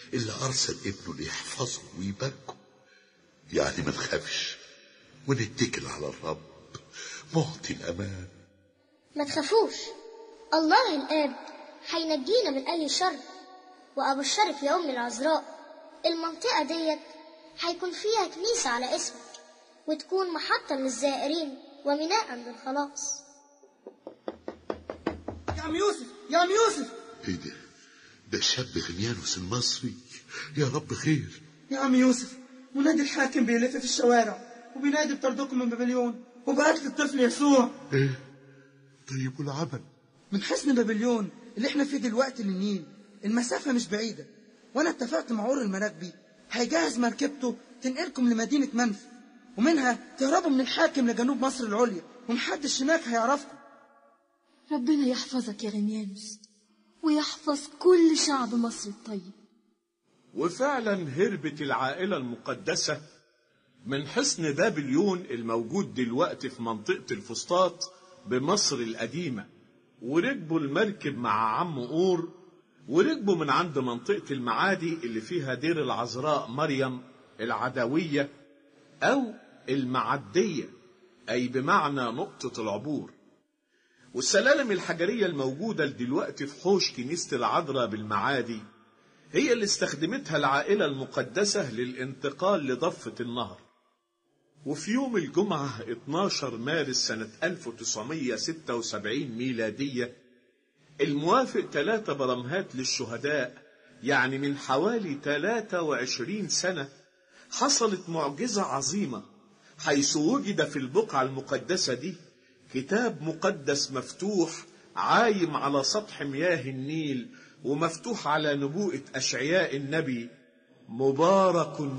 اللي أرسل ابنه ليحفظه ويباركه يعني ما نخافش ونتكل على الرب معطي الأمان ما تخافوش الله الآب هينجينا من أي شر وأبشرك يا أم العذراء المنطقة ديت هيكون فيها كنيسة على اسمك وتكون محطة للزائرين وميناء للخلاص يا عم يوسف يا عم يوسف ايه ده ده شاب غنيانوس المصري يا رب خير يا عم يوسف منادي الحاكم بيلف في الشوارع وبينادي بطردكم من بابليون وبقتل الطفل يسوع ايه طيب والعمل من حصن بابليون اللي احنا فيه دلوقتي للنيل المسافة مش بعيدة وانا اتفقت مع عور المراكبي هيجهز مركبته تنقلكم لمدينة منف ومنها تهربوا من الحاكم لجنوب مصر العليا ومحدش هناك هيعرفكم ربنا يحفظك يا غنيانوس ويحفظ كل شعب مصر الطيب وفعلا هربت العائلة المقدسة من حصن بابليون الموجود دلوقتي في منطقة الفسطاط بمصر القديمة وركبوا المركب مع عم أور وركبوا من عند منطقة المعادي اللي فيها دير العذراء مريم العدوية أو المعدية أي بمعنى نقطة العبور والسلالم الحجرية الموجودة دلوقتي في حوش كنيسة العذراء بالمعادي هي اللي استخدمتها العائلة المقدسة للانتقال لضفة النهر وفي يوم الجمعة 12 مارس سنة 1976 ميلادية الموافق 3 برمهات للشهداء يعني من حوالي 23 سنة حصلت معجزة عظيمة حيث وجد في البقعة المقدسة دي كتاب مقدس مفتوح عايم على سطح مياه النيل ومفتوح على نبوءة أشعياء النبي مبارك